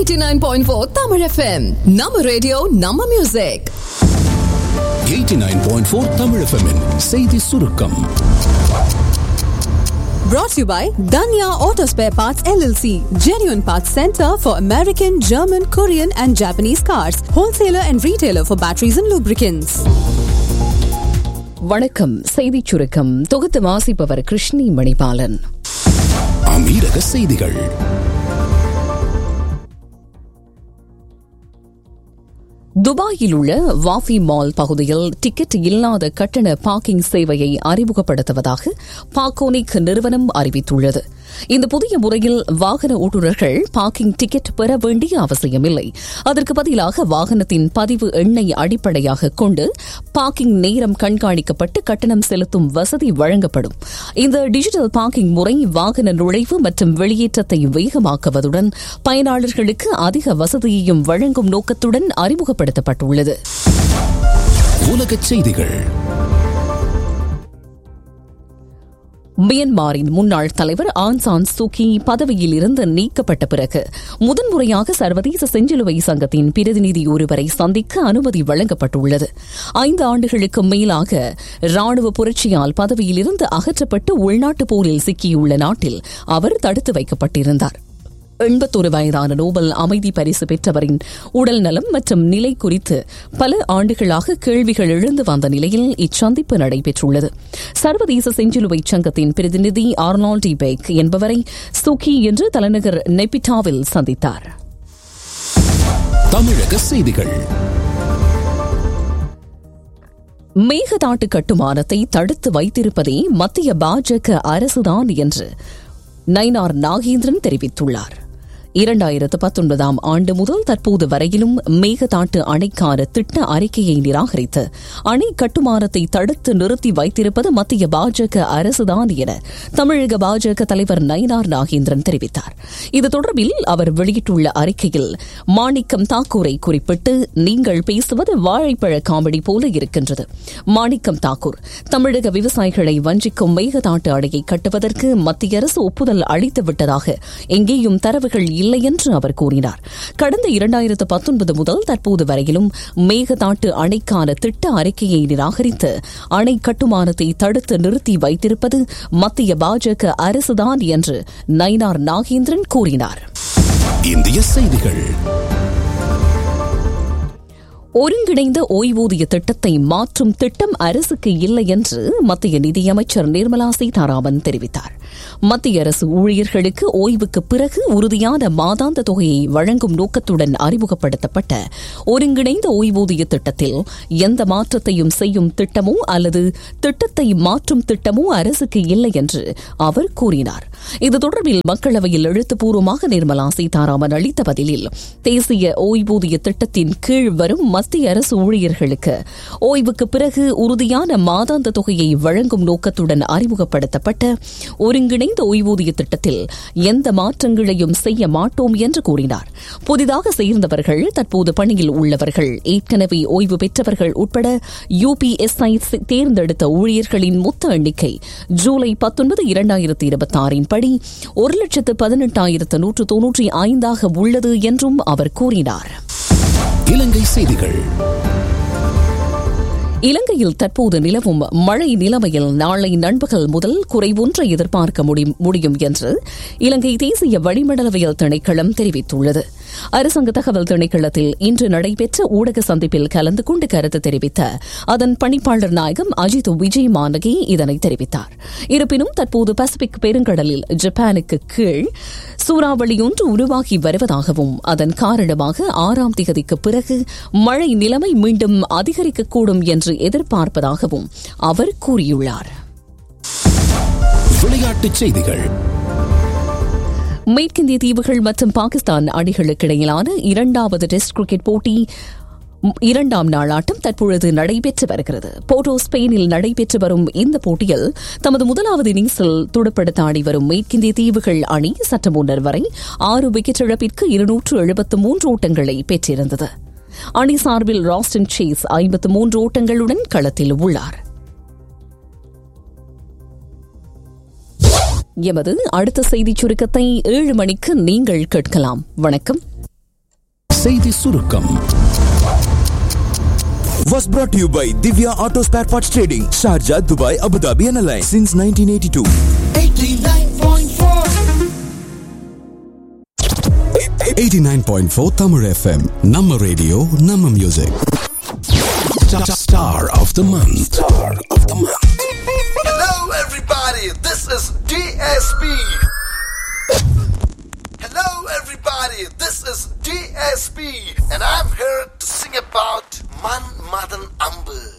89.4 Tamil FM நம்ம radio நம்ம music 89.4 Tamil FM -இன் செய்தி சுருக்கம் brought to you by Danya Auto Spare Parts LLC genuine parts center for American German Korean and Japanese cars wholesaler and retailer for batteries and lubricants வணக்கம் செய்திச் சுருக்கம் தொகுத்து வாசிப்பவர் கிருஷ்ணி மணிபாலன் அமீரக செய்திகள் துபாயில் உள்ள வாஃபி மால் பகுதியில் டிக்கெட் இல்லாத கட்டண பார்க்கிங் சேவையை அறிமுகப்படுத்துவதாக பாக்கோனிக் நிறுவனம் அறிவித்துள்ளது இந்த புதிய முறையில் வாகன ஓட்டுநர்கள் பார்க்கிங் டிக்கெட் பெற வேண்டிய அவசியமில்லை அதற்கு பதிலாக வாகனத்தின் பதிவு எண்ணை அடிப்படையாக கொண்டு பார்க்கிங் நேரம் கண்காணிக்கப்பட்டு கட்டணம் செலுத்தும் வசதி வழங்கப்படும் இந்த டிஜிட்டல் பார்க்கிங் முறை வாகன நுழைவு மற்றும் வெளியேற்றத்தை வேகமாக்குவதுடன் பயனாளர்களுக்கு அதிக வசதியையும் வழங்கும் நோக்கத்துடன் அறிமுகப்படுத்தப்பட்டுள்ளது உலகச் செய்திகள் மியன்மாரின் முன்னாள் தலைவர் ஆன் சான் சூகி பதவியில் இருந்து நீக்கப்பட்ட பிறகு முதன்முறையாக சர்வதேச செஞ்சிலுவை சங்கத்தின் பிரதிநிதி ஒருவரை சந்திக்க அனுமதி வழங்கப்பட்டுள்ளது ஐந்து ஆண்டுகளுக்கு மேலாக ராணுவ புரட்சியால் பதவியிலிருந்து அகற்றப்பட்டு உள்நாட்டு போரில் சிக்கியுள்ள நாட்டில் அவர் தடுத்து வைக்கப்பட்டிருந்தார் எண்பத்தொரு வயதான நோபல் அமைதி பரிசு பெற்றவரின் உடல் நலம் மற்றும் நிலை குறித்து பல ஆண்டுகளாக கேள்விகள் எழுந்து வந்த நிலையில் இச்சந்திப்பு நடைபெற்றுள்ளது சர்வதேச செஞ்சிலுவை சங்கத்தின் பிரதிநிதி ஆர்னால்டி பேக் என்பவரை சுகி என்று தலைநகர் நெபிட்டாவில் சந்தித்தார் தமிழக செய்திகள் மேகதாட்டு கட்டுமானத்தை தடுத்து வைத்திருப்பதே மத்திய பாஜக அரசுதான் என்று நயினார் நாகேந்திரன் தெரிவித்துள்ளார் இரண்டாயிரத்து பத்தொன்பதாம் ஆண்டு முதல் தற்போது வரையிலும் மேகதாட்டு அணைக்கான திட்ட அறிக்கையை நிராகரித்து அணை கட்டுமானத்தை தடுத்து நிறுத்தி வைத்திருப்பது மத்திய பாஜக அரசுதான் என தமிழக பாஜக தலைவர் நயினார் நாகேந்திரன் தெரிவித்தார் இது தொடர்பில் அவர் வெளியிட்டுள்ள அறிக்கையில் மாணிக்கம் தாக்கூரை குறிப்பிட்டு நீங்கள் பேசுவது வாழைப்பழ காமெடி போல இருக்கின்றது மாணிக்கம் தாக்கூர் தமிழக விவசாயிகளை வஞ்சிக்கும் மேகதாட்டு அணையை கட்டுவதற்கு மத்திய அரசு ஒப்புதல் அளித்து விட்டதாக எங்கேயும் தரவுகள் இல்லை என்று அவர் கூறினார் கடந்த இரண்டாயிரத்து பத்தொன்பது முதல் தற்போது வரையிலும் மேகதாட்டு அணைக்கான திட்ட அறிக்கையை நிராகரித்து அணை கட்டுமானத்தை தடுத்து நிறுத்தி வைத்திருப்பது மத்திய பாஜக அரசுதான் என்று நயினார் நாகேந்திரன் கூறினார் இந்திய செய்திகள் ஒருங்கிணைந்த ஓய்வூதிய திட்டத்தை மாற்றும் திட்டம் அரசுக்கு இல்லை என்று மத்திய நிதியமைச்சர் நிர்மலா சீதாராமன் தெரிவித்தார் மத்திய அரசு ஊழியர்களுக்கு ஓய்வுக்கு பிறகு உறுதியான மாதாந்த தொகையை வழங்கும் நோக்கத்துடன் அறிமுகப்படுத்தப்பட்ட ஒருங்கிணைந்த ஓய்வூதிய திட்டத்தில் எந்த மாற்றத்தையும் செய்யும் திட்டமோ அல்லது திட்டத்தை மாற்றும் திட்டமோ அரசுக்கு இல்லை என்று அவர் கூறினார் இது தொடர்பில் மக்களவையில் எழுத்துப்பூர்வமாக நிர்மலா சீதாராமன் அளித்த பதிலில் தேசிய ஓய்வூதிய திட்டத்தின் கீழ் வரும் மத்திய அரசு ஊழியர்களுக்கு ஓய்வுக்கு பிறகு உறுதியான மாதாந்த தொகையை வழங்கும் நோக்கத்துடன் அறிமுகப்படுத்தப்பட்ட ஒருங்கிணைந்த ஓய்வூதிய திட்டத்தில் எந்த மாற்றங்களையும் செய்ய மாட்டோம் என்று கூறினார் புதிதாக சேர்ந்தவர்கள் தற்போது பணியில் உள்ளவர்கள் ஏற்கனவே ஓய்வு பெற்றவர்கள் உட்பட யுபிஎஸ்ஐ தேர்ந்தெடுத்த ஊழியர்களின் மொத்த எண்ணிக்கை ஜூலை பத்தொன்பது இரண்டாயிரத்தி இருபத்தி ஆறின் படி ஒரு லட்சத்து பதினெட்டாயிரத்து நூற்று தொன்னூற்றி ஐந்தாக உள்ளது என்றும் அவர் கூறினார் இலங்கை செய்திகள் இலங்கையில் தற்போது நிலவும் மழை நிலைமையில் நாளை நண்பகல் முதல் குறைவொன்றை எதிர்பார்க்க முடியும் என்று இலங்கை தேசிய வளிமண்டலவியல் திணைக்களம் தெரிவித்துள்ளது அரசாங்க தகவல் திணைக்களத்தில் இன்று நடைபெற்ற ஊடக சந்திப்பில் கலந்து கொண்டு கருத்து தெரிவித்த அதன் பணிப்பாளர் நாயகம் அஜித் விஜய் மானகி இதனை தெரிவித்தார் இருப்பினும் தற்போது பசிபிக் பெருங்கடலில் ஜப்பானுக்கு கீழ் சூறாவளி ஒன்று உருவாகி வருவதாகவும் அதன் காரணமாக ஆறாம் திகதிக்கு பிறகு மழை நிலைமை மீண்டும் அதிகரிக்கக்கூடும் என்று எதிர்பார்ப்பதாகவும் அவர் கூறியுள்ளார் விளையாட்டுச் செய்திகள் மேற்கிந்திய தீவுகள் மற்றும் பாகிஸ்தான் அணிகளுக்கிடையிலான இரண்டாவது டெஸ்ட் கிரிக்கெட் போட்டி இரண்டாம் நாள் ஆட்டம் தற்பொழுது நடைபெற்று வருகிறது போர்டோ ஸ்பெயினில் நடைபெற்று வரும் இந்த போட்டியில் தமது முதலாவது இன்னிங்ஸில் துடுப்படுத்த ஆடி வரும் மேற்கிந்திய தீவுகள் அணி சற்று முன்னர் வரை ஆறு விக்கெட் இழப்பிற்கு இருநூற்று எழுபத்து மூன்று ஓட்டங்களை பெற்றிருந்தது அணி சார்பில் ராஸ்டன் சேஸ் ஐம்பத்து மூன்று ஓட்டங்களுடன் களத்தில் உள்ளார் எமது அடுத்த செய்திச் சுருக்கத்தை ஏழு மணிக்கு நீங்கள் கேட்கலாம் வணக்கம் செய்தி சுருக்கம் was brought to you by Divya Auto Spare Parts Trading, Sharjah, Dubai, Abu Dhabi, and Alliance since 1982. 89.4 Tamil FM நம்ம ரேடியோ நம்ம music star of the month star of the month Hello, everybody. This is DSP. Hello, everybody. This is DSP, and I'm here to sing about Man Madan Ambu.